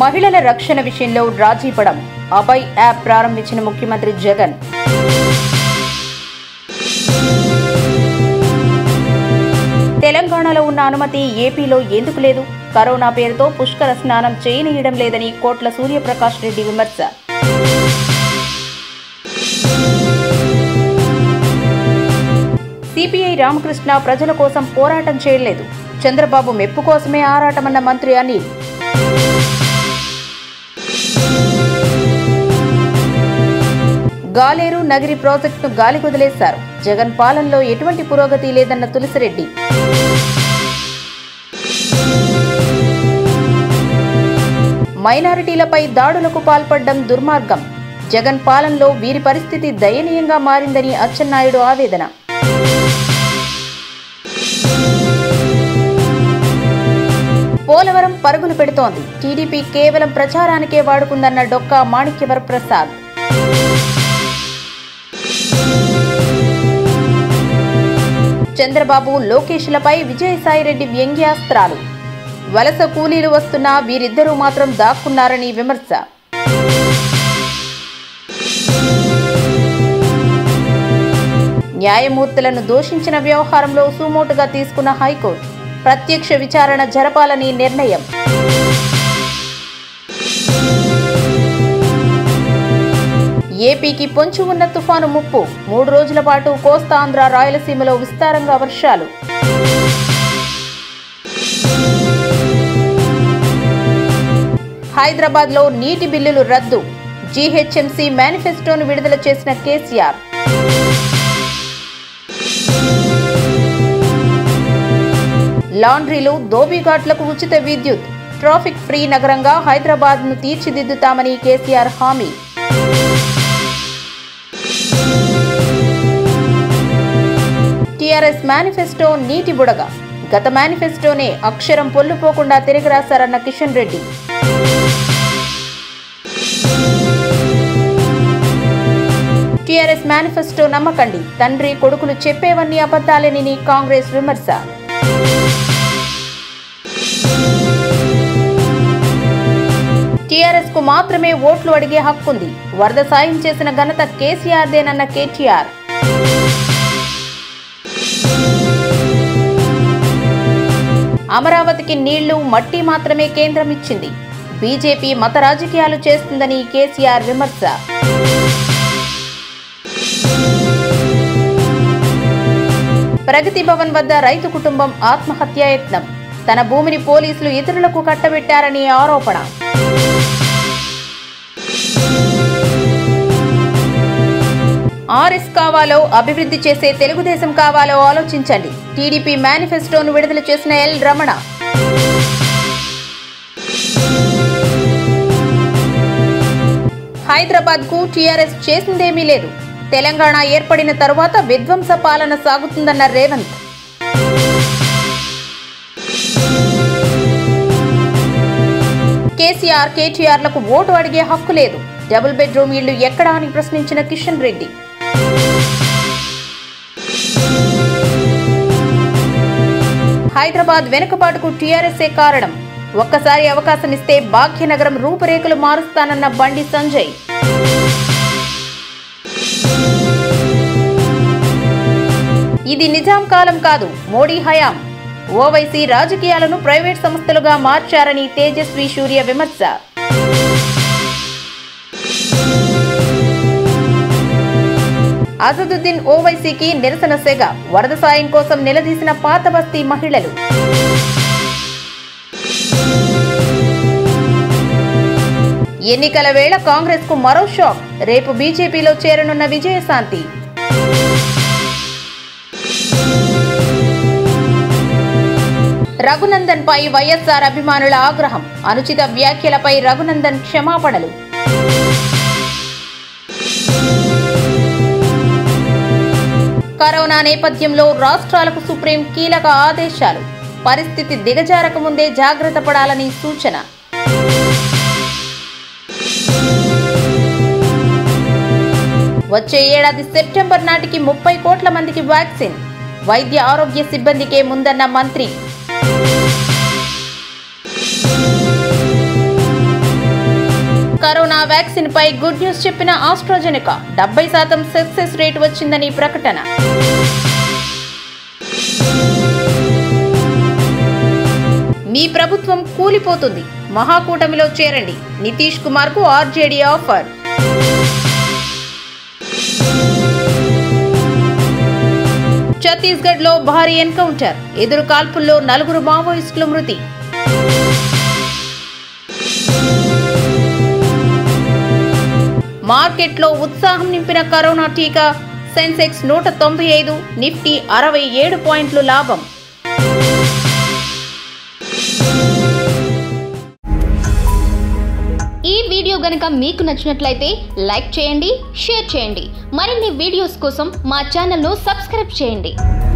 మహిళల రక్షణ విషయంలో రాజీ పడం అభయ్ యాప్ ప్రారంభించిన ముఖ్యమంత్రి జగన్ తెలంగాణలో ఉన్న అనుమతి ఏపీలో ఎందుకు లేదు కరోనా పేరుతో పుష్కర స్నానం చేయనీయడం లేదని కోట్ల సూర్యప్రకాష్ రెడ్డి విమర్శ సిపిఐ రామకృష్ణ ప్రజల కోసం పోరాటం చేయలేదు చంద్రబాబు మెప్పు కోసమే ఆరాటమన్న మంత్రి అనిల్ గాలేరు నగిరి ప్రాజెక్టును గాలి కుదిలేశారు జగన్ పాలనలో ఎటువంటి పురోగతి లేదన్న తులసిరెడ్డి మైనారిటీలపై దాడులకు పాల్పడ్డం దుర్మార్గం జగన్ పాలనలో వీరి పరిస్థితి దయనీయంగా మారిందని అచ్చెన్నాయుడు ఆవేదన పోలవరం పరుగులు పెడుతోంది టీడీపీ కేవలం ప్రచారానికే వాడుకుందన్న డొక్కా మాణిక్యవర ప్రసాద్ చంద్రబాబు లోకేష్లపై విజయసాయిరెడ్డి వ్యంగ్యాస్త్రాలు వలస కూలీలు వస్తున్నా వీరిద్దరూ మాత్రం దాక్కున్నారని విమర్శ న్యాయమూర్తులను దూషించిన వ్యవహారంలో సుమోటుగా తీసుకున్న హైకోర్టు ప్రత్యక్ష విచారణ జరపాలని నిర్ణయం ఏపీకి పొంచి ఉన్న తుఫాను ముప్పు మూడు రోజుల పాటు కోస్తాంధ్ర రాయలసీమలో విస్తారంగా వర్షాలు హైదరాబాద్ లో నీటి బిల్లులు రద్దు జీహెచ్ఎంసీ మేనిఫెస్టోను విడుదల చేసిన కేసీఆర్ లాండ్రీలు దోబిఘాట్లకు ఉచిత విద్యుత్ ట్రాఫిక్ ఫ్రీ నగరంగా హైదరాబాద్ ను తీర్చిదిద్దుతామని కేసీఆర్ హామీ టీఆర్ఎస్ మేనిఫెస్టో నీటి బుడగ గత మేనిఫెస్టోనే అక్షరం పొల్లుపోకుండా తిరిగి రాశారన్న కిషన్ రెడ్డి టీఆర్ఎస్ మేనిఫెస్టో నమ్మకండి తండ్రి కొడుకులు చెప్పేవన్నీ అబద్ధాలేనని కాంగ్రెస్ విమర్శ టీఆర్ఎస్ కు మాత్రమే ఓట్లు అడిగే హక్కుంది వరద సాయం చేసిన ఘనత కేసీఆర్దేనన్న కేటీఆర్ అమరావతికి నీళ్లు మట్టి మాత్రమే కేంద్రం ఇచ్చింది బీజేపీ మత రాజకీయాలు చేస్తుందని కేసీఆర్ విమర్శ ప్రగతి భవన్ వద్ద రైతు కుటుంబం ఆత్మహత్యాయత్నం తన భూమిని పోలీసులు ఇతరులకు కట్టబెట్టారని ఆరోపణ ఆర్ఎస్ కావాలో అభివృద్ధి చేసే తెలుగుదేశం కావాలో ఆలోచించండి టీడీపీ మేనిఫెస్టోను విడుదల చేసిన ఎల్ రమణ హైదరాబాద్ కు టీఆర్ఎస్ చేసిందేమీ లేదు తెలంగాణ ఏర్పడిన తరువాత విధ్వంస పాలన సాగుతుందన్న రేవంత్ కేసీఆర్ కేటీఆర్లకు ఓటు అడిగే హక్కు లేదు డబుల్ బెడ్రూమ్ ఇళ్లు ఎక్కడా అని ప్రశ్నించిన కిషన్ రెడ్డి హైదరాబాద్ వెనుకబాటుకు టీఆర్ఎస్ఏ కారణం ఒక్కసారి అవకాశం ఇస్తే భాగ్యనగరం రూపురేఖలు మారుస్తానన్న బండి సంజయ్ ఇది నిజాం కాలం కాదు మోడీ హయాం ఓవైసీ రాజకీయాలను ప్రైవేట్ సంస్థలుగా మార్చారని తేజస్వి సూర్య విమర్శ అసదుద్దీన్ ఓవైసీకి నిరసన సెగ వరద సాయం కోసం నిలదీసిన పాత బస్తీ మహిళలు ఎన్నికల వేళ కాంగ్రెస్ కు మరో షాక్ రేపు బీజేపీలో చేరనున్న విజయశాంతి రఘునందన్ పై వైఎస్ఆర్ అభిమానుల ఆగ్రహం అనుచిత వ్యాఖ్యలపై రఘునందన్ క్షమాపణలు కరోనా నేపథ్యంలో రాష్ట్రాలకు సుప్రీం కీలక ఆదేశాలు పరిస్థితి దిగజారక ముందే జాగ్రత్త పడాలని సూచన వచ్చే ఏడాది సెప్టెంబర్ నాటికి ముప్పై కోట్ల మందికి వ్యాక్సిన్ వైద్య ఆరోగ్య సిబ్బందికే ముందన్న మంత్రి వ్యాక్సిన్ పై గుడ్ న్యూస్ చెప్పిన ఆస్ట్రాజెనెకా డెబ్బై శాతం సక్సెస్ రేట్ వచ్చిందని ప్రకటన మీ ప్రభుత్వం కూలిపోతుంది మహాకూటమిలో చేరండి నితీష్ కుమార్ కు ఆర్జేడీ ఆఫర్ ఛత్తీస్గఢ్ లో భారీ ఎన్కౌంటర్ ఎదురు కాల్పుల్లో నలుగురు మావోయిస్టులు మృతి మార్కెట్లో ఉత్సాహం నింపిన కరోనా టీకా సెన్సెక్స్ నూట తొంభై ఐదు నిఫ్టీ అరవై ఏడు పాయింట్లు లాభం ఈ వీడియో గనక మీకు నచ్చినట్లయితే లైక్ చేయండి షేర్ చేయండి మరిన్ని వీడియోస్ కోసం మా ఛానల్ను సబ్స్క్రైబ్ చేయండి